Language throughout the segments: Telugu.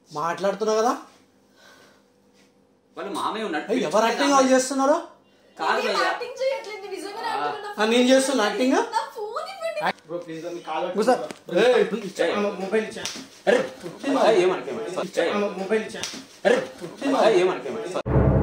మాట్లాడుతున్నా కదా వాళ్ళు మామే ఉన్నాడు ఏయ్, ఎవరు యాక్టింగ్ వాళ్ళు చేస్తున్నారు కాదు నేను భయ్యా. యాక్టింగ్ చేయట్లేదు నిజంగానే యాక్టింగ్ నా ఆ, నేను చేస్తున్నా యాక్టింగ్ నా ఫోన్ ఇవ్వండి బ్రో ప్లీజ్ మీ కాల్ కూర్చో. ఏయ్, మొబైల్ ఇచ్చా అరే, అరే, ఏమనకు, ఏమనకు. ఇచ్చా మొబైల్ ఇచ్చా అరే, అరే, ఏమనకు, ఏమనకు.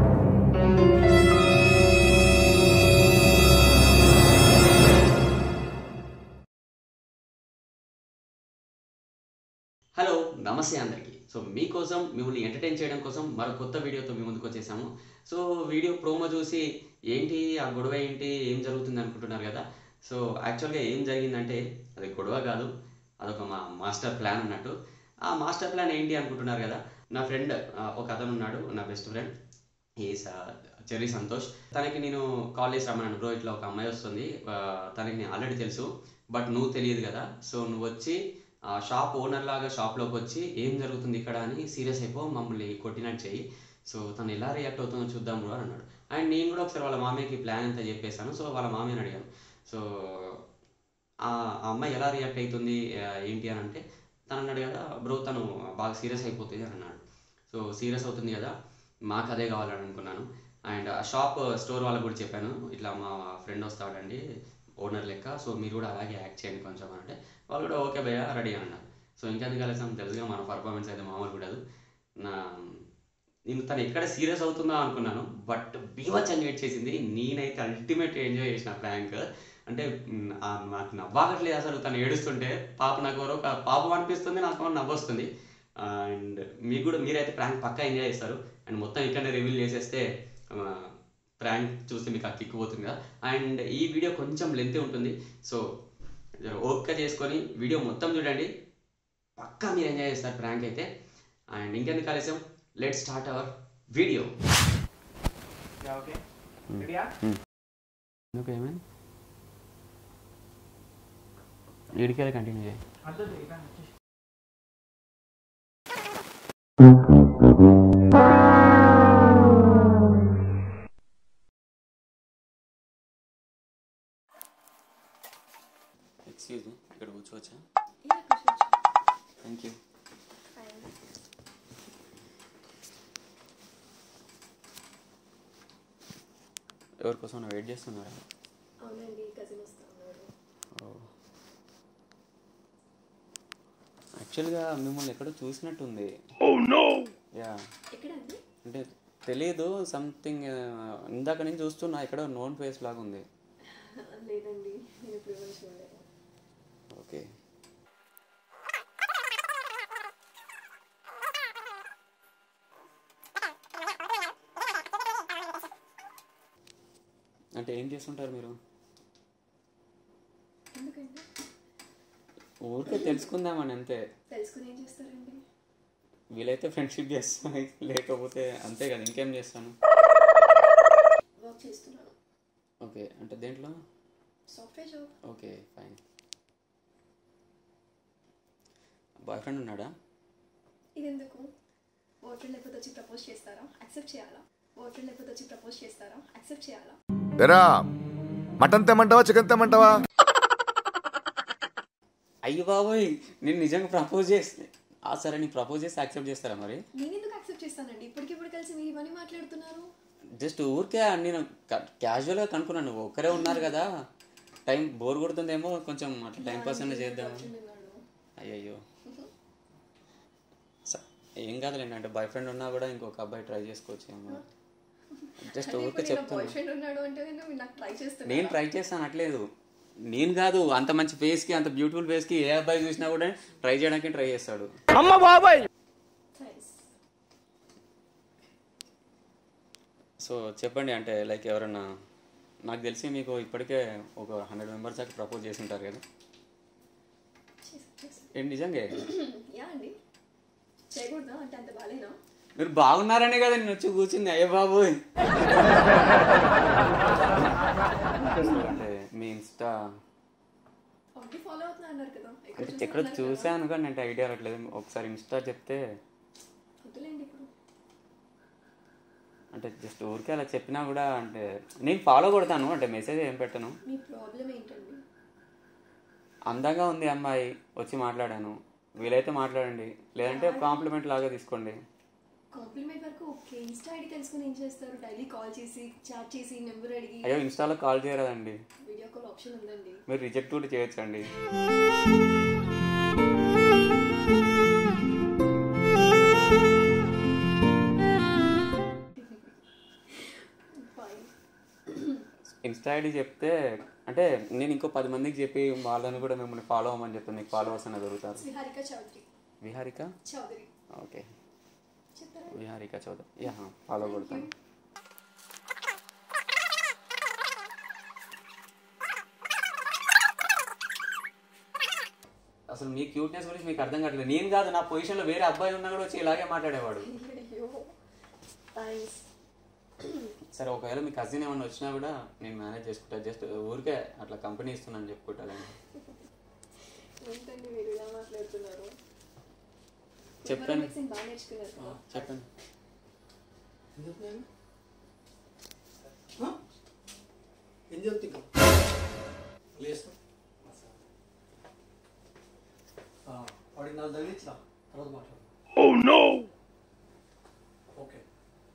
హలో నమస్తే అందరికీ సో మీకోసం మిమ్మల్ని ఎంటర్టైన్ చేయడం కోసం మరో కొత్త వీడియోతో మీ ముందుకు వచ్చేసాము సో వీడియో ప్రోమో చూసి ఏంటి ఆ గొడవ ఏంటి ఏం జరుగుతుంది అనుకుంటున్నారు కదా సో యాక్చువల్గా ఏం జరిగిందంటే అది గొడవ కాదు అదొక మా మాస్టర్ ప్లాన్ అన్నట్టు ఆ మాస్టర్ ప్లాన్ ఏంటి అనుకుంటున్నారు కదా నా ఫ్రెండ్ ఒక అతను ఉన్నాడు నా best friend is Cherry Santosh తనకి నేను కాల్ చేసి రమ్మన్నాను బ్రో ఇట్లా ఒక అమ్మాయి వస్తుంది ఆ, తనకి నేను ఆల్రెడీ తెలుసు బట్ నువ్వు తెలియదు కదా సో నువ్వు వచ్చి ఆ షాప్ ఓనర్ లాగా షాప్లోకి వచ్చి ఏం జరుగుతుంది ఇక్కడ అని సీరియస్ అయిపో మమ్మల్ని కొట్టినట్టు చెయ్యి సో తను ఎలా రియాక్ట్ అవుతుందో చూద్దాం బ్రో అని అన్నాడు అండ్ నేను కూడా ఒకసారి వాళ్ళ మామయ్యకి ప్లాన్ అంతా చెప్పేశాను సో వాళ్ళ మామయ్యని అడిగాను సో ఆ ఆ అమ్మాయి ఎలా రియాక్ట్ అవుతుంది ఆ, ఏంటి అని అంటే తను అన్నాడు కదా బ్రో తను బాగా సీరియస్ అయిపోతుంది అని అన్నాడు సో సీరియస్ అవుతుంది కదా మాకు అదే కావాలని అనుకున్నాను అండ్ ఆ షాప్ స్టోర్ వాళ్ళకి కూడా చెప్పాను ఇట్లా మా ఫ్రెండ్ వస్తాడండి ఓనర్ లెక్క సో మీరు కూడా అలాగే యాక్ట్ చేయండి కొంచెం అని అంటే వాళ్ళు కూడా ఓకే భయ్య రెడీ అన్నారు సో ఇంకెందుకు కలిసాం తెలుసుగా మన పర్ఫార్మెన్స్ అయితే మామూలు కూడా నా నేను తను ఎక్కడ సీరియస్ అవుతుందా అనుకున్నాను బట్ బీవచ్ ఎంజాయ్ చేసింది నేనైతే అల్టిమేట్ ఎంజాయ్ చేసిన ప్రాంక్ అంటే మ్, ఆ నాకు నవ్వాగట్లేదు అసలు తను ఏడుస్తుంటే పాప నాకు ఎవరో ఒక పాపం అనిపిస్తుంది నాకు ఏమో నవ్వు వస్తుంది అండ్ మీకు కూడా మీరైతే ప్రాంక్ పక్కా ఎంజాయ్ చేస్తారు అండ్ మొత్తం ఇక్కడనే రివీల్ చేసేస్తే ప్రాంక్ చూస్తే మీకు ఆ కిక్ పోతుంది కదా అండ్ ఈ వీడియో కొంచెం లెంత్ ఉంటుంది సో జర ఓపిక చేసుకొని వీడియో మొత్తం చూడండి పక్కా మీరు ఎంజాయ్ చేస్తారు ప్రాంక్ అయితే అండ్ ఇంకెందుకు కలిసాం let start our video okay రెడీయా ఎందుకు ఏమైంది వీడికి కంటిన్యూ చేయి అర్థం ఇట్లా వచ్చేసి ఎక్స్క్యూజ్ మీ ఇక్కడ కూర్చోవచ్చా ఇలా కూర్చోవచ్చు థ్యాంక్ యూ ఫైన్ ఎవరి కోసం వెయిట్ చేస్తున్నారా అవునండి కజిన్ వస్తా ఉన్నారు యాక్చువల్గా మిమ్మల్ని ఎక్కడో చూసినట్టుంది యా ఎక్కడండి అంటే తెలియదు సంథింగ్ ఇందాక నుంచి చూస్తున్నా ఎక్కడో నోన్ ఫేస్ లాగా ఉంది లేదండి నేను ఇప్పుడు ఎవరు చూడలేదు ఓకే అంటే ఏం చేస్తుంటారు మీరు ఎందుకండి ఊరికే తెలుసుకుందామని అంతే తెలుసుకుని ఏం చేస్తారండి వీలైతే ఫ్రెండ్షిప్ చేస్తాను లేకపోతే అంతే కదా ఇంకేం చేస్తాను వర్క్ చేస్తున్నాను ఓకే అంటే దేంట్లో software job okay fine boyfriend ఉన్నాడా ఇది ఎందుకు బాయ్ ఫ్రెండ్ లేకపోతే వచ్చి ప్రపోజ్ చేస్తారా యాక్సెప్ట్ చేయాలా బాయ్ ఫ్రెండ్ లేకపోతే వచ్చి ప్రపోజ్ చేస్తారా యాక్సెప్ట్ చేయాలా ఎరా మటన్ తెమ్మంటావా చికెన్ తెమ్మంటావా అయ్యో బాబోయ్ నేను నిజంగా ప్రపోజ్ చేస్తే ఆ సరే నీకు ప్రపోజ్ చేస్తే యాక్సెప్ట్ చేస్తారా మరి నేను ఎందుకు యాక్సెప్ట్ చేస్తానండి ఇప్పటికిప్పుడు కలిసి మీరు ఇవన్నీ మాట్లాడుతున్నారు జస్ట్ ఊరికే నేను క్యాజువల్గా కనుక్కున్నాను నువ్వు ఒక్కరే ఉన్నారు కదా టైం బోర్ కొడుతుందేమో కొంచెం అట్లా టైం పాస్ అయినా చేద్దాం ఫ్రెండ్ ఉన్నాడు అయ్యయ్యో స- ఏం కాదులేండి అంటే బాయ్ ఫ్రెండ్ ఉన్నా కూడా ఇంకొక అబ్బాయి ట్రై చేసుకోవచ్చు ఏమో జస్ట్ అంటే ఊరికే ఇప్పుడు నేను బాయ్ చెప్తాను ఫ్రెండ్ ఉన్నాడు అంటే నేను మీరు నాకు ట్రై చేస్తున్నాను నేను ట్రై చేస్తాను అట్లేదు నేను కాదు అంత మంచి ఫేస్కి అంత బ్యూటిఫుల్ ఫేస్కి ఏ అబ్బాయి చూసినా కూడా ట్రై చేయడానికి ట్రై చేస్తాడు థ్యాంక్స్ సో చెప్పండి అంటే లైక్ ఎవరన్నా నాకు తెలిసి మీకు ఇప్పటికే ఒక హండ్రెడ్ మెంబర్స్ దాకా ప్రపోజ్ చేసి ఉంటారు కదా చేసాను చేసాను ఏంటి నిజంగా యా అండి చేయకూడదా అంటే అంత బాగాలేనా మీరు బాగున్నారనే కదా నేను వచ్చి కూర్చుంది అయ్యే బాబు అంటే మీ ఇన్స్టా ఆల్రెడీ ఫాలో అవుతున్నా అన్నారు కదా ఎక్కడ ఎక్కడ చూసినా అన్నారు కదా. చూసాను కానీ అంటే ఐడియా రావట్లేదు ఒకసారి ఇన్స్టా చెప్తే వద్దులేండి ఇప్పుడు అంటే జస్ట్ ఊరికే అలా చెప్పినా కూడా అంటే నేను ఫాలో కొడతాను అంటే మెసేజ్ ఏం పెట్టను మీ ప్రాబ్లం ఏంటండి అందంగా ఉంది అమ్మాయి వచ్చి మాట్లాడాను వీలైతే మాట్లాడండి లేదంటే కాంప్లిమెంట్ లాగా తీసుకోండి కాంప్లిమెంట్ వరకు ఓకే ఇన్స్టా ఐడి తెలుసుకుని ఏం చేస్తారు డైలీ కాల్ చేసి చాట్ చేసి నెంబర్ అడిగి అయ్యో ఇన్స్టాలో కాల్ చేయరాదండి వీడియో కాల్ ఆప్షన్ ఉందండి మీరు రిజెక్ట్ కూడా చేయొచ్చండి ఫైన్ ఇన్స్టా ఐడి చెప్తే అంటే నేను ఇంకో పది మందికి చెప్పి వాళ్ళని కూడా మిమ్మల్ని ఫాలో అవ్వమని చెప్తాను మీకు ఫాలోవర్స్ అనేది దొరుకుతారు విహారిక చౌదరి విహారిక చౌదరి ఓకే చెప్తారా విహారిక చౌదరి యా ఫాలో కొడతాను అసలు మీ క్యూట్నెస్ గురించి మీకు అర్థం కావట్లేదు నేను కాదు నా పొజిషన్లో వేరే అబ్బాయి ఉన్నా కూడా వచ్చి ఇలాగే మాట్లాడేవాడు అయ్యో థ్యాంక్స్ సరే ఒకవేళ మీ కజిన్ ఏమన్నా వచ్చినా కూడా నేను మేనేజ్ చేసుకుంటా జస్ట్ ఊరికే అట్లా కంపెనీ ఇస్తున్నాను చెప్పుకుంటాను ఏంటండి మీరు ఇలా మాట్లాడుతున్నారు చెప్పండి. Mixing బాగా నేర్చుకున్నారు కదా. చెప్పండి ఏం చెప్తున్నాను ఆ? ఏం చెప్తే ఇంకా లేస్తా వాడికి నాలుగు తగిలించా తర్వాత మాట్లాడు ఓకే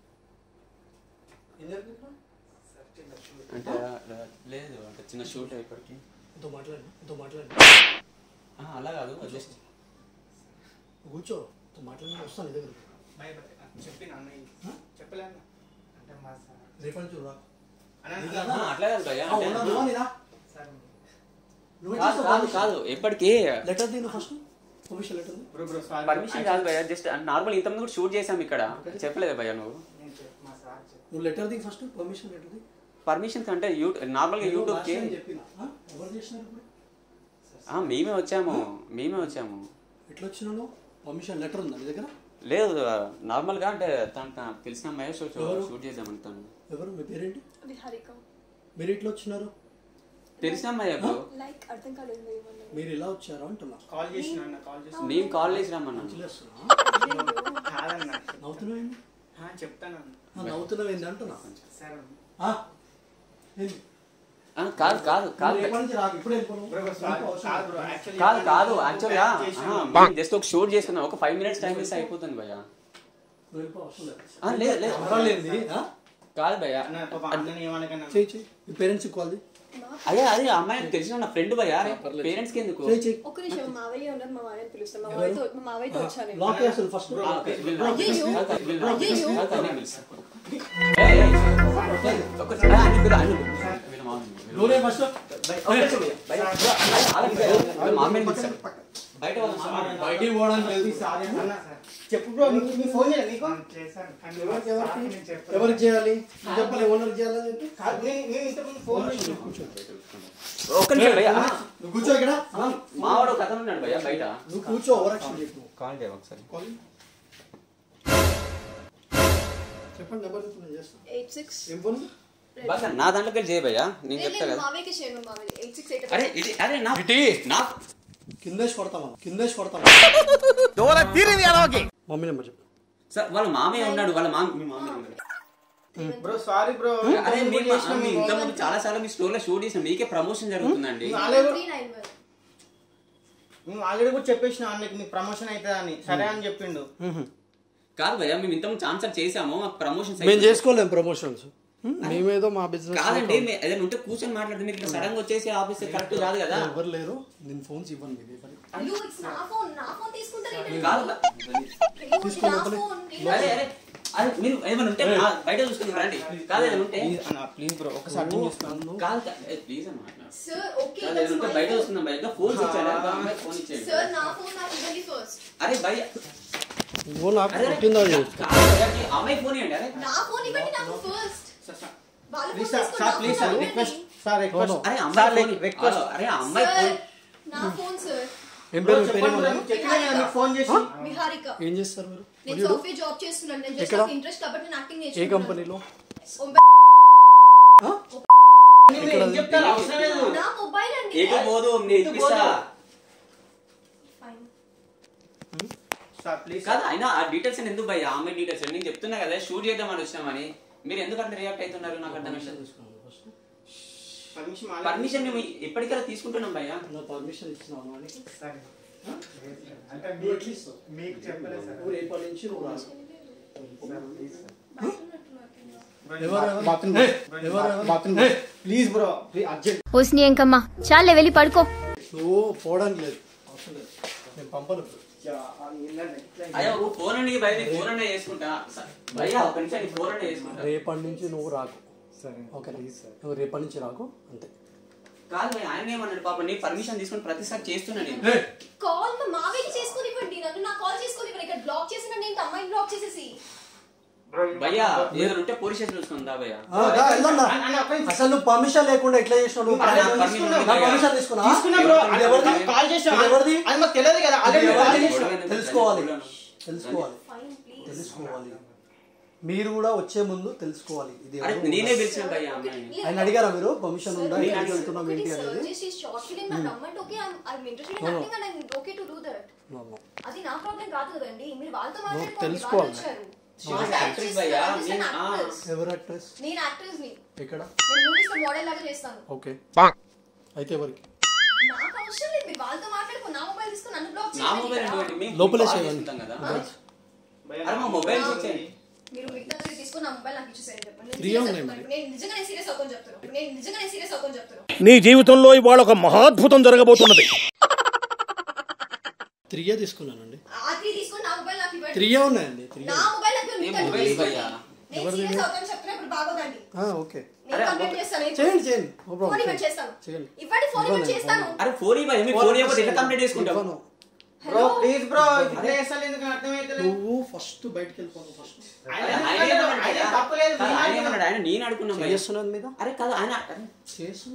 ఏం చెప్తున్నా అంటే లేదు అంటే చిన్న షూట్ అయిపోయి ఇంతో మాట్లాడి ఇంతో మాట్లాడి అలా కాదు జస్ట్ కూర్చో ఇంతో మాట్లాడి వస్తాను నీ దగ్గరికి బాయ్ బాయ్ చెప్పిన అన్నయ్య చెప్పలే అన్న అంటే మా సార్ రేపటి నుంచి రా అన్న అట్లా కాదు భయ్యా ఆ, ఉన్నా, నువ్వా నేనా? సార్ నువ్వు కాదు కాదు కాదు ఎప్పటికీ లెటర్ దీని first permission letter bro bro sir permission కాదు భయ్యా జస్ట్ నార్మల్ ఇంతకుముందు కూడా షూట్ చేసాం ఇక్కడ చెప్పలేదు భయ్యా నువ్వు నేను చెప్ మా సార్ చెప్పు నువ్వు లెటర్ దిగి ఫస్ట్ పర్మిషన్ లెటర్ దిగి పర్మిషన్స్ అంటే యూ నార్మల్గా యూట్యూబ్కి చెప్పిన ఆ? ఎవరు చేసినారు ఇప్పుడు ఆ, మేమే వచ్చాము మేమే వచ్చాము ఎట్లా వచ్చినావు పర్మిషన్ లెటర్ ఉందా నీ దగ్గర లేదు నార్మల్గా అంటే తను తను తెలిసిన అమ్మాయి షూట్ ఎవరు? షూట్ చేద్దామని తను ఎవరు మీ పేరేంటి విహారిక మీరు ఎట్లా వచ్చినారు తెలిసిన అమ్మాయి బ్రో లైక్ అర్థం కాలేదు ఏమన్నా మీరు ఎలా వచ్చారు అంటున్నా కాల్ చేసిన అన్న కాల్ చేసిన మేము కాల్ చేసి రమ్మన్నాను మంచిలేస్తున్నా కాదన్న నవ్వుతున్నావేంటి ఆ, చెప్తానన్న ఆ, నవ్వుతున్నావేంటి అంటున్నా సార్ ఆ? ఏంది? ఆ, కాదు కాదు కాదు నువ్వు రేపటి నుంచి రాకు ఇప్పుడే వెళ్ళిపోను. బ్రో బ్రో సార్ కాదు బ్రో యాక్చువల్లీ కాదు కాదు యాక్చువల్గా జస్ట్ ఒక షూట్ చేస్తున్నాం ఒక ఫైవ్ మినిట్స్ టైం ఇస్తే అయిపోతుంది భయ్యా నువ్వు వెళ్ళిపో, అవసరం లేదు. ఆ, లేదు లేదు అవసరం లేనిది, ఆ? కాదు భయ్యా అన్న పాప అన్నని ఏమనకన్నా చెయ్యి చెయ్యి మీ పేరెంట్స్ కాల్ అదే అదే ఆ అమ్మాయి నాకు తెలిసిన నా ఫ్రెండ్ భయ్యా పేరెంట్స్ కి ఎందుకు చెయ్యి చెయ్యి ఒక్క నిమిషం మావయ్య ఉన్నారు మా మావయ్యని పిలుస్తాను మా మావయ్యతో మా మావయ్యతో వచ్చాను నేను. లాక్ చేస్తాను ఫస్ట్ ఆ, ఓకే, వీళ్ళు- అయ్యయ్యో. వీళ్ళు- అయ్యయ్యో. వీళ్ళు- నేను పిలుస్తా. ఏయ్, ఏయ్, ఒక్కసారి అన్ని పిలు, అన్ని పిలు. వీళ్ళ మామయ్య, వీళ్ళ లోనే ఫస్ట్ మామయ్య. ఆగండి భయ్యా, వీళ్ళ మామయ్యని పిలుస్తా. బయట వాళ్ళ మామయ్య. బయటికి పోవడానికి లేదు సార్ అన్న సార్ చెప్పు బ్రో నీకు నీ ఫోన్ చేయాలి నీకు చేశాను కానీ ఎవరికి సార్కి నేను ఎవరికి చెప్పలేదు. ఎవరికి చేయాలి నువ్వు చెప్పాలి ఓనర్ చేయాలని చెప్పి కాదు నేను నేను ఇంతకుముందు ఫోన్ చేసిన ఒక్క నిమిషం భయ్యా. నువ్వు కూర్చో ఇక్కడ ఆ, మావాడు ఒక అతను ఉన్నాడు భయ్యా బయట నువ్వు కూర్చో ఓవర్ యాక్షన్ చెప్పు కాల్ చేయ ఒకసారి కాల్ చెప్పండి నెంబర్ చెప్పు నేను చేస్తాను ఎయిట్ సిక్స్ ఏం ఫోన్ బాగా నా దాంట్లోకి వెళ్ళి చేయ భయ్యా నేను చెప్తా కదా మావయ్యకి చేయను మావయ్య ఎయిట్ సిక్స్ ఎయిట్ అరే ఇది అరే నా నా కిందేసి కొడతాం మనం కిందేసి కొడతాం మమ్మీ నెంబర్ చెప్పు సార్ వాళ్ళ మామయ్య ఉన్నాడు వాళ్ళ మామ మీ మామయ్య ఉన్నాడు బ్రో సారీ బ్రో అరే మీరు మీ ఇంత ముందు చాలా చాలా మీ స్టోర్ లో షూట్ చేసిన మీకే ప్రమోషన్ జరుగుతుందండి త్రీ నైన్ వన్ మేము ఆల్రెడీ కూడా చెప్పేసిన అన్నకి నీకు ప్రమోషన్ అవుతుంది అని సరే అని చెప్పిండు కాదు భయ్యా మేము ఇంత ముందు ఛాన్సర్ చేసాము మాకు ప్రమోషన్స్ మేము చేసుకోలేము ప్రమోషన్స్ మేమేదో మా బిజినెస్ కాదండి మీ- ఏదైనా ఉంటే కూర్చొని మాట్లాడితే మీకు సడన్ గా వచ్చేసి ఆఫీస్ కరెక్ట్ కాదు కదా ఎవరు లేరు నేను ఫోన్స్ ఇవ్వను మీకు ఎవరికి. అయ్యో ఇట్స్ నా ఫోన్ నా ఫోన్ తీసుకుంటారేంటి కాదు భ- అయ్యో, ఇది నా ఫోన్ నేను- అరే అరే అరే మీరు ఏమైనా ఉంటే నా- బయట చూసుకుని రండి కాదు ఏమైనా ఉంటే ప్లీజ్ బ్రో ఒకసారి అర్థం చేసుకో నన్ను కాదు కా- ఏ, ప్లీజ్ అన్న మాట్లాడు సార్ ఓకే కాదు ఏమైనా ఉంటే బయట చూసుకుందాం బయట ఫోన్ ఇచ్చాడు అమ్మాయి ఫోన్ ఇచ్చాడు సార్ నా ఫోన్ నాకు ఇవ్వండి ఫస్ట్ అరే భయ్య నువ్వు నాకు అరే పుట్టిందా కాదు భయ్యా, ఈ అమ్మాయి ఫోన్ ఇవ్వండి అరే నా ఫోన్ ఇవ్వండి నాకు ఫస్ట్ వాళ్ళ ప్లీజ్ ఫోన్ సార్ సార్ తీసుకోండి, ప్లీజ్ నా సార్ ఫోన్ రిక్వెస్ట్ ఇవ్వండి. సార్ రిక్వెస్ట్ అరే అమ్మాయి ఫోన్ రిక్వెస్ట్ అరే ఆ అమ్మాయి సార్ ఫోన్ నా ఫోన్ సార్ ఏం బ్రో పేరు మీ పేరు చెప్పండి ఏమన్నా? బ్రో, చెప్పినా కదా మీకు ఫోన్ చేసి విహారిక ఏం చేస్తారు మీరు నేను What do you do? Software job చేస్తున్నాను నేను జస్ట్ ఎక్కడ? నాకు ఇంట్రెస్ట్ కాబట్టి నేను యాక్టింగ్ ఏ నేర్చుకున్నాను కంపెనీలో ఓ- ఆ? మీరు ఏం చెప్తారు అవసరం లేదు నా మొబైల్ అండి ఎటు పోదు నేను ఇప్పిస్తా Fine. సార్ ప్లీజ్ కాదు అయినా ఆ డీటెయిల్స్ ఎందుకు భయ్య ఆ అమ్మాయి డీటెయిల్స్ నేను చెప్తున్నా కదా షూట్ చేద్దామని వచ్చినామని మీరు ఎందుకు అట్లా రియాక్ట్ అవుతున్నారు నాకు అర్థం పర్మిషన్ పర్మిషన్ మేము ఎప్పటికైనా తీసుకుంటున్నాం భయ్య నా పర్మిషన్ ఇచ్చినాను అని సరే అంటే నువ్వు ఎట్లా ఇస్తావు మీకు చెప్పలేదు సార్ నువ్వు రేపటి నుంచి నువ్వు రాదు బయట ఉన్నట్టున్నారు కింద. ఎవరు ఎవరు? బాత్రూమ్ ఏయ్, ఎవరు ఎవరు? Bathroom please bro please urgent ఓసిని ఎంకమ్మా చాలే వెళ్ళి పడుకో నువ్వు పోవడానికి లేదు అవసరం లేదు నేను పంపను అయ్యా ఒక ఫోన్ అండి బయట ఫోన్ అనే చేసుకుంటా భయ్యా ఒక నిమిషం ఫోన్ అనే చేసుకుంటా రేపటి నుంచి నువ్వు రాకు సరే ఓకే నువ్వు రేపటి నుంచి రాకు అంతే కాదు భయ్యా ఆయన ఏమన్నాడు పాప నీ పర్మిషన్ తీసుకుని ప్రతిసారి చేస్తున్నా నేను ఏయ్, కాల్ మా మావయ్యకి చేసుకునివ్వండి నన్ను నా కాల్ చేసుకునివ్వండి ఇక్కడ బ్లాక్ చేసిన నేను అమ్మాయిని బ్లాక్ చేసేసి భయ్యా ఏదో ఉంటే పోలీస్ స్టేషన్ చూసుకుందా భయ్యా ఆ, దా, వెళ్దాం దా. అన్న, ఒక్క నిమిషం. అసలు నువ్వు పర్మిషన్ లేకుండా ఎట్లా చేసినావు నువ్వు అరే, పర్మిషన్ నాకు తీసుకున్నావు? permission నా పర్మిషన్ తీసుకున్నా తీసుకున్నా బ్రో ఇది ఎవరిది? కాల్ చేసా ఇది ఎవరిది? అది మాకు తెలియదు కదా ఆల్రెడీ ఇది కాల్ ఎవరిది? చేసా తెలుసుకోవాలి తెలుసుకోవాలి ఫైన్ ప్లీజ్ తెలుసుకోవాలి మీరు కూడా వచ్చే ముందు తెలుసుకోవాలి ఇది అరే ఎవరు? నేనే పిలిచాను భయ్యా అమ్మాయిని ఆయన అడిగారా మీరు పర్మిషన్ ఉందా నేను ఎక్కడికి అడిగాను. వెళ్తున్నాం ఏంటి అనేది షార్ట్ ఫిలిం నాకు రమ్మంటే okay I'm interested in acting and I'm okay to do that No, no. అది నా ప్రాబ్లం కాదు కదండి మీరు వాళ్ళతో మాట్లాడుకోండి తెలుసుకోవాలి. వాళ్ళు వచ్చారు She was actress భయ్యా I'm just an నేను ఆ, actress. ఎవరు యాక్ట్రెస్ నేను యాక్టర్స్ ని ఎక్కడ నేను మూవీస్ లో మోడల్ లాగా చేస్తాను ఓకే అయితే ఎవరికి నాకు అవసరం లేదు మీరు వాళ్ళతో మాట్లాడుకో నా మొబైల్ తీసుకుని నన్ను బ్లాక్ నా మొబైల్ చేయండి ఎందుకంటే మేము లోపలే కాల్ చేయాలి. చేసుకుంటాం కదా భయ్యా, అరే మా మొబైల్ ఇచ్చేయండి మీరు మిగతా దగ్గర తీసుకుని నా మొబైల్ నాకు ఇచ్చేసేయండి చెప్పండి Three నేను ఉన్నాయి serious మరి. అవుతాను. నేను నిజంగానే సీరియస్ అవుతాను చెప్తున్నాను నేను నిజంగానే సీరియస్ అవుతాను చెప్తున్నాను నీ జీవితంలో ఇవాళ ఒక మహాద్భుతం జరగబోతున్నది త్రీయే తీసుకున్నానండి ఆ త్రీ తీసుకుని నా మొబైల్ నాకు ఇవ్వండి త్రీయే ఉన్నాయండి త్రీ నా మొబైల్ నాకు ఏం ఇవ్వండి. మొబైల్ భయ్యా నేను సీరియస్ అవుతాను చెప్తున్నప్పుడు బాగోదండి ఓకే నేను కంప్లైంట్ చేస్తాను చేయండి చేయండి నో ఫోన్ ప్రాబ్లం ఇవ్వండి చేస్తాను చేయండి ఇవ్వండి ఫోన్ ఇవ్వండి ఇవ్వను, చేస్తాను అరే ఫోన్ ఇవ్వాలి మీ ఫోన్ ఇవ్వకపోతే ఎట్లా కంప్లీట్ చేసుకుంటాం ఇవ్వను. బ్రో ప్లీజ్ బ్రో ఇట్లా చేస్తాను ఎందుకు అర్థమైతే నువ్వు ఫస్ట్ బయటికి వెళ్ళిపోను ఫస్ట్ ఆయన ఏమన్నాడు భయ్యా? తప్పలేదు కాదు, ఆయన ఏమన్నాడు ఆయన నేను అడుగుకున్నాం భయ్యా. చేస్తున్నాను మీద అరే కాదు ఆయన చేసు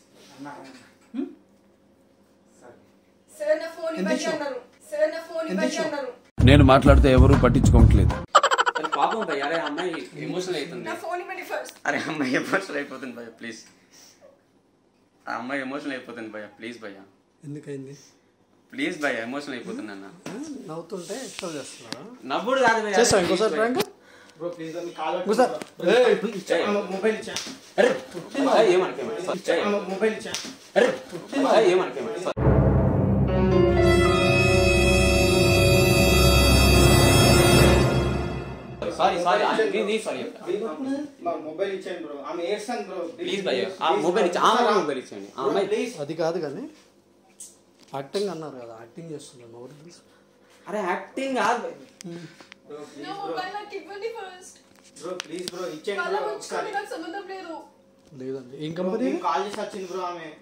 సార్ నా ఫోన్ ఇవ్వండి ఎందుకు? అన్నారు సార్ నా ఫోన్ ఇవ్వండి ఎందుకు? అన్నారు నేను మాట్లాడితే ఎవరు పట్టించుకోవట్లేదు అరే పాపం భయ్యా అరే అమ్మాయి ఎమోషనల్ అవుతుంది నా ఫోన్ ఇవ్వండి ఫస్ట్ అరే అమ్మాయి ఎమోషనల్ అయిపోతుంది భయ్యా ప్లీజ్ ఆ అమ్మాయి ఎమోషనల్ అయిపోతుంది భయ్యా ప్లీజ్ భయ్యా ఎందుకైంది ప్లీజ్ భయ్యా ఎమోషనల్ అయిపోతుంది అన్న ఆ, నవ్వుతుంటే ఎక్స్ట్రా చేస్తున్నారా నవ్వుడు కాదు భయ్యా చేస్తా ఇంకోసారి ప్రాంక్ బ్రో ప్లీజ్ మీ కాల్ ఇంకోసారి ఏయ్, మొబైల్ ఇచ్చా అరే ఏమనకే మొబైల్ ఇచ్చా అరే ఏమనకే సారీ సారీ నీ సారీ మా మొబైల్ ఇచ్చాను బ్రో ఆమె ఏడ్స్తాను బ్రో ప్లీజ్ భయ్యా ఆ మొబైల్ ఇచ్చి ఆ అమ్మాయి మొబైల్ ఇచ్చేయండి ఆ అమ్మాయి ప్లీజ్ అది కాదు కానీ యాక్టింగ్ అన్నారు కదా యాక్టింగ్ చేస్తున్నాను ఎవరు తెలుసు అరే యాక్టింగ్ కాదు భయ్యా. బ్రో ప్లీజ్ నా బ్రో మొబైల్ నాకు ఇవ్వండి ఫస్ట్ బ్రో ప్లీజ్ బ్రో ఇచ్చేయండి వాళ్ళ బ్రో వచ్చుకొని ఒకసారి నాకు సంబంధం లేదు లేదండి ఏం బ్రో, కంపెనీ నేను కాల్ చేసి వచ్చింది బ్రో ఆమె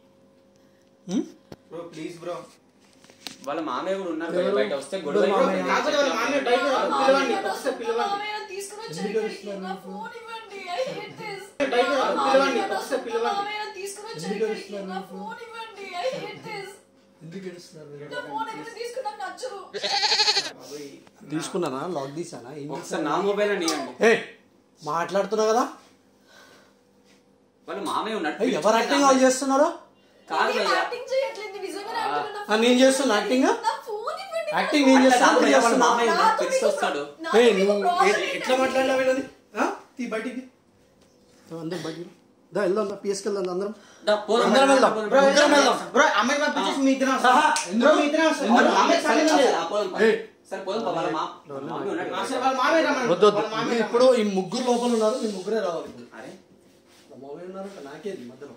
బ్రో ప్లీజ్ బ్రో వాళ్ళ మామయ్య కూడా ఉన్నారు భయ్యా, బయట వస్తే గొడవ ఎవరు అయిపోతుంది. మామయ్య? కాకపోతే వాళ్ళ మామయ్య బయట పిలవండి వస్తే పిలవండి మామయ్య నన్ను తీసుకుని వచ్చారు ఇక్కడికి. నా ఫోన్ ఇవ్వండి ఐ హేట్ దిస్ బయట పిలవండి వస్తే పిలవండి మామయ్య నన్ను తీసుకుని వచ్చారు ఇక్కడికి. నా ఫోన్ ఇవ్వండి ఐ హేట్ దిస్ ఎందుకు ఏడుస్తున్నారు మీరు? నా ఫోన్ ఎక్కడ తీసుకుని నాకు నచ్చదు తీసుకున్నానా లాక్ తీసానా ఏం ఒకసారి నా మొబైల్ అని ఇవ్వండి ఏ మాట్లాడుతున్నావు కదా వాళ్ళ మామయ్య ఉన్నాడు ఏయ్, ఎవరు యాక్టింగ్ వాళ్ళు చేస్తున్నారు కాదు నేను భయ్యా యాక్టింగ్ చేయట్లేదు నిజంగానే యాక్టింగ్ నా ఆ, నేను చేస్తున్నా యాక్టింగ్ నా ఫోన్ ఇవ్వండి యాక్టింగ్ నేను అట్లా చేస్తున్నా కాదు నువ్వు భయ్యా, వాళ్ళ చేస్తున్నావా? మామయ్య ఉన్నాడు నాతో తెలిసి మీకు వస్తాడు నాతో ఏయ్, మీకు నువ్వు problem ఏ- ఎట్లా ఏంటండి? మాట్లాడినావు వీళ్ళని? ఆ? తీ బయటికి అందరం బయటికి దా వెళ్దాం దా పిఎస్కి వెళ్దాం అందరం దా, పోదాం అందరం వెళ్దాం పోదాం. బ్రో ముగ్గురం వెళ్దాం బ్రో అమ్మాయి పంపించేసి మీ ఇద్దరం ఆహా, వస్తాం బ్రో మీ ఇద్దరం వస్తాం ఎందుకు? అమ్మాయి సరే, సంబంధం సరే, లేదు ఆ, పోదాం, పద. ఏయ్. సరే పోదాం పద, వాళ్ళ మా- మామయ్య ఉన్నాడు. ఆ, సరే వాళ్ళ మామయ్య రమ్మని వద్దు వద్దు వాళ్ళ మామయ్య ఇప్పుడు ఈ ముగ్గురు లోపల ఉన్నారు ఈ ముగ్గురే రావాలి ఇప్పుడు. అరే మా మామయ్య ఉన్నారు ఇక్కడ నాకేది మధ్యలో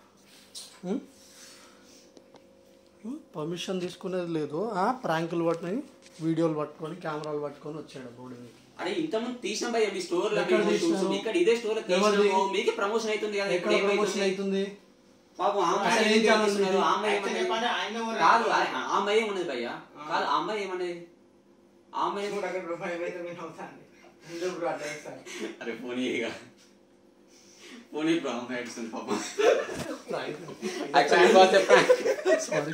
పర్మిషన్ తీసుకునేది లేదు ఆ ప్రాంకులు పట్టుకొని వీడియోలు పట్టుకొని కెమెరాలు పట్టుకొని వచ్చాడు రోడ్డు మీద అరే ఇంతకుముందు తీసిన భయ్య మీ స్టోర్ లో ఎక్కడ మేము తీసినావు? చూసి ఇక్కడ ఇదే స్టోర్ లో ఎవరిది? తీసినాము మీకే ప్రమోషన్ అవుతుంది కదా ఎక్కడ ఇప్పుడు ప్రమోషన్ ఏమైతుంది అవుతుంది పాపం ఆ అమ్మాయి ఆయన ఏం ఏం ఛానల్ చేస్తున్నారు? ఇది? ఆ అమ్మాయి యాక్చువల్లీ ఏమన్నది? చెప్పాలంటే ఆయన ఎవరు? కాదు ఆ ఆ అమ్మాయి ఏమన్నది భయ్య కాదు ఆ అమ్మాయి ఏమన్నది ఆ అమ్మాయి మూడు అక్కడ రూపాయలు ఏమైతే నేను అవుతాను ఇందులో బ్రో అట్లా చేస్తాను అరే పోనీ ఇక పోనీ ఇప్పుడు ఆ అమ్మాయి ఏడుస్తుంది పాపం యాక్చువల్లీ బాగా చెప్పండి సారీ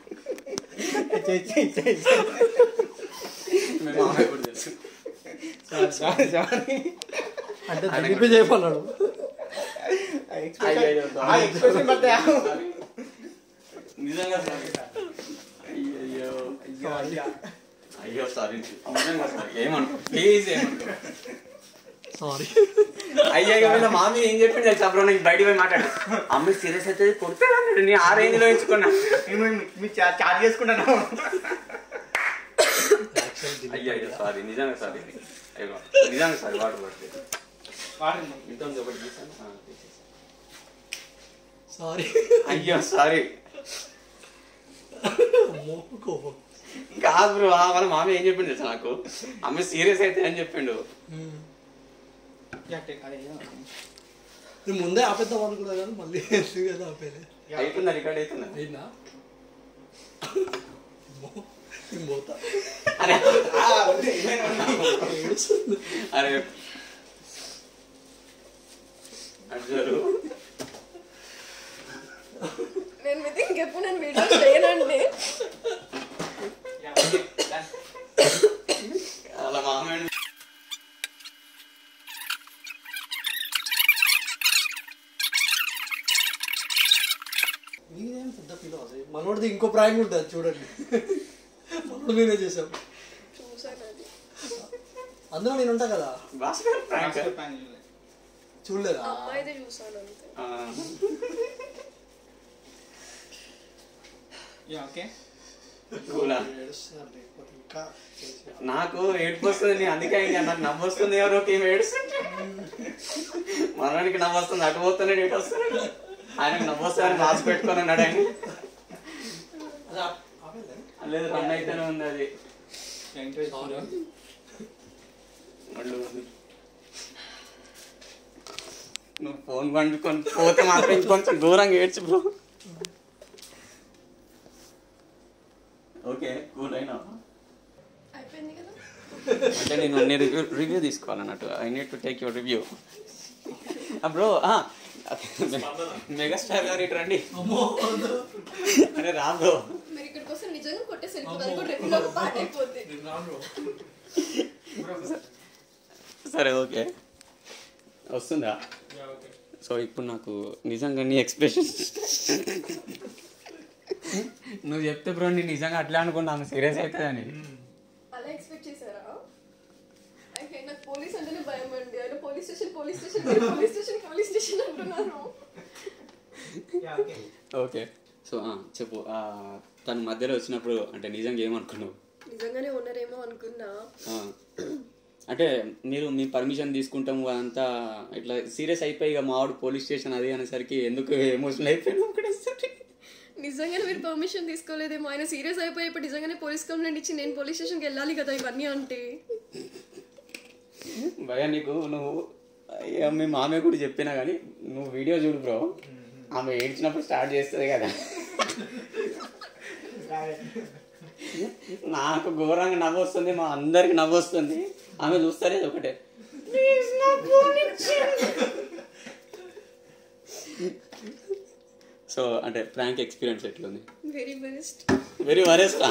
మేము ఆ అమ్మాయి కూడా తెలుసు సారీ సారీ అంటే దిలీపే చేయమన్నాడు అయ్యో, అయ్యో, ఆ ఎక్స్ప్రెషన్ బట్టి నిజంగా సారీ అయ్యో అయ్యో సారీ నిజంగా సారీ ఏమనుకో ప్లీజ్ ఏమనుకో సారీ అయ్యా వీళ్ళ మామి ఏం చెప్పింది తెలుసా బ్రో నీకు బయట పోయి మాట్లాడు అమ్మ సీరియస్ అయితే కొడతాడు అన్నాడు నేను ఆ రేంజ్ లో ఎంచుకున్నా మేము మీరు చార్జ్ చేసుకుంటాను అయ్యో అయ్యో సారీ నిజంగా సారీ అయ్యో నిజంగా సారీ వాటర్ పడుతుంది వాడండి ఇంత ఉంది ఒకటి తీసాను ఆ, తీసేసి. సారీ అయ్యో సారీ కోపం కాదు బ్రో వాళ్ళ మామ ఏం చెప్పిండు తెలుసా నాకు అమ్మ సీరియస్ అయితే అని చెప్పిండు నేను ముందే ఆపేద్దాం అనుకున్నా కానీ మళ్ళీ ఎందుకు కదా ఆపేది అయితుందా రికార్డ్ అవుతుందా అయినా నేను పోతా అరే ఏడుస్తుంది. అరే అర్జుడు నేను మీతో ఇంకెప్పుడు నేను వీడియో చేయనండి వాళ్ళ మామ మీదేం పెద్ద ఫీల్ అవుతుంది మనోడిది ఇంకో ప్రాంక్ ఉంటుంది చూడండి మనోడు నేనే చేసాం చూసాను అది అందులో నేను ఉంటా కదా భాస్కర్ ప్రాంక్ చూడలేదా అమ్మాయిది చూసాను అంతే ఓకే కూలా ఏడుస్తున్నారు లేకపోతే ఇంకా చేసి- నాకు ఏడుపు వస్తుంది నేను అందుకే ఇంకా నాకు నవ్వు వస్తుంది ఎవరో ఏం ఏడుస్తుంటే మనవానికి నవ్వు వస్తుంది అటు పోతున్నాడు ఇటు వస్తున్నాడు ఆయనకు నవ్వు వస్తుందని రాసి పెట్టుకొని ఉన్నాడు ఆయన అది ఆప్- ఆపేలే? లేదు రన్ అయితేనే ఉంది అది Sorry. మళ్ళీ ఉంది నువ్వు ఫోన్ పండుకొని పోతే మాత్రం ఇంకొంచెం దూరంగా ఏడ్చు బ్రో ఓకే కూల్ అయినా అయిపోయింది కదా అంటే నేను నీ రివ్యూ రివ్యూ తీసుకోవాలన్నట్టు I need to take your review bro megastar గారు ఇటు రండి అరే రా బ్రో మీరు ఇక్కడికి వస్తే నిజంగా కొట్టేసి వెళ్ళిపోతుంది అది కూడా రెడ్డిలో ఒక పాట అయిపోద్ది నేను రాను bro. సరే ఓకే వస్తుందా సో ఇప్పుడు నాకు నిజంగా నీ ఎక్స్ప్రెషన్ నువ్వు చెప్తే బ్రో నేను నిజంగా అట్లా అనుకున్నాను సీరియస్ అవుతుందని అలా ఎక్స్పెక్ట్ చేశారా అయితే నాకు పోలీస్ అంటేనే భయం అండి ఆయన police station police station police station police station అంటున్నారు ఓకే సో చెప్పు ఆ, తను మధ్యలో వచ్చినప్పుడు అంటే నిజంగా ఏమనుకున్నావు నిజంగానే ఉన్నారేమో అనుకున్నా ఆ, అంటే మీరు మీ పర్మిషన్ తీసుకుంటాము అదంతా ఇట్లా సీరియస్ అయిపోయి ఇక మావాడు పోలీస్ స్టేషన్ అది అనేసరికి ఎందుకు ఎమోషనల్ అయిపోయినా ఒకటేసరికి నిజంగానే మీరు పర్మిషన్ తీసుకోలేదేమో ఆయన సీరియస్ అయిపోయి ఇప్పుడు నిజంగానే పోలీస్ కంప్లైంట్ ఇచ్చి నేను పోలీస్ స్టేషన్కి వెళ్ళాలి కదా ఇవన్నీ అంటే భయ నీకు నువ్వు అయ్యా, మీ మామయ్య కూడా చెప్పినా కానీ నువ్వు వీడియో చూడు బ్రో ఆమె ఏడ్చినప్పుడు స్టార్ట్ చేస్తుంది కదా నాకు ఘోరంగా నవ్వు వస్తుంది మా అందరికి నవ్వు వస్తుంది ఆమె చూస్తారే ఒకటే "Please, నాకు పోనిచ్చేయండి." సో అంటే ప్రాంక్ ఎక్స్పీరియన్స్ ఎట్లుంది వెరీ బెస్ట్ వెరీ వరెస్ట్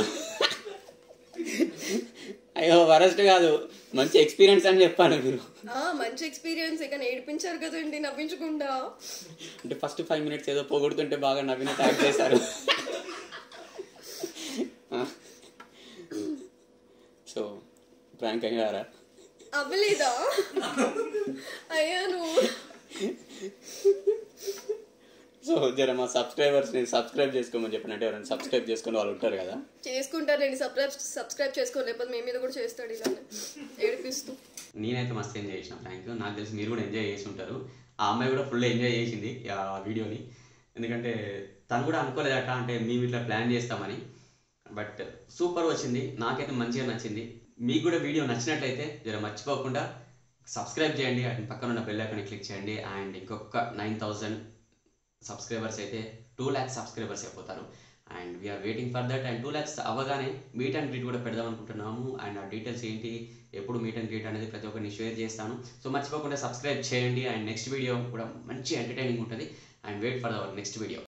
అయ్యో వరెస్ట్ కాదు మంచి ఎక్స్పీరియన్స్ అని చెప్పాను మీరు మంచి ఎక్స్పీరియన్స్ ఇక ఏడిపించారు కదండి నవ్వించకుండా అంటే ఫస్ట్ ఫైవ్ మినిట్స్ ఏదో పోగొడుతుంటే బాగా నవ్విన ట్యాగ్ చేశారు సో ప్రాంక్ అయ్యారా అవ్వలేదా అయ్యాను సో జర మా సబ్స్క్రైబర్స్ ని సబ్స్క్రైబ్ చేసుకోమని చెప్పిన అంటే ఎవరైనా సబ్స్క్రైబ్ చేసుకుని వాళ్ళు ఉంటారు కదా చేసుకుంటారండి సబ్స్క్రైబ్ సబ్స్క్రైబ్ చేసుకో లేకపోతే మీ మీద కూడా చేస్తాడు ఇలానే ఏడిపిస్తూ నేనైతే మస్తు ఎంజాయ్ చేసిన ప్రాంక్ నాకు తెలిసి మీరు కూడా ఎంజాయ్ చేసి ఉంటారు ఆ అమ్మాయి కూడా ఫుల్ ఎంజాయ్ చేసింది ఆ వీడియోని ఎందుకంటే తను కూడా అనుకోలేదట అంటే మేము ఇట్లా ప్లాన్ చేస్తామని బట్ సూపర్ వచ్చింది నాకైతే మంచిగా నచ్చింది మీకు కూడా వీడియో నచ్చినట్లయితే జర మర్చిపోకుండా సబ్స్క్రైబ్ చేయండి అండ్ పక్కన ఉన్న బెల్ ఐకాన్ క్లిక్ చేయండి అండ్ ఇంకొక నైన్ థౌజండ్ సబ్స్క్రైబర్స్ అయితే టూ ల్యాక్స్ సబ్స్క్రైబర్స్ అయిపోతారు and we are waiting for that and two lakhs అవ్వగానే మీట్ అండ్ గ్రీట్ కూడా పెడదాం అనుకుంటున్నాము అండ్ ఆ డీటెయిల్స్ ఏంటి ఎప్పుడు మీట్ అండ్ గ్రీట్ అనేది ప్రతి ఒక్కరిని షేర్ చేస్తాను సో మర్చిపోకుండా సబ్స్క్రైబ్ చేయండి అండ్ నెక్స్ట్ వీడియో కూడా మంచి ఎంటర్టైనింగ్ ఉంటుంది and wait for our next video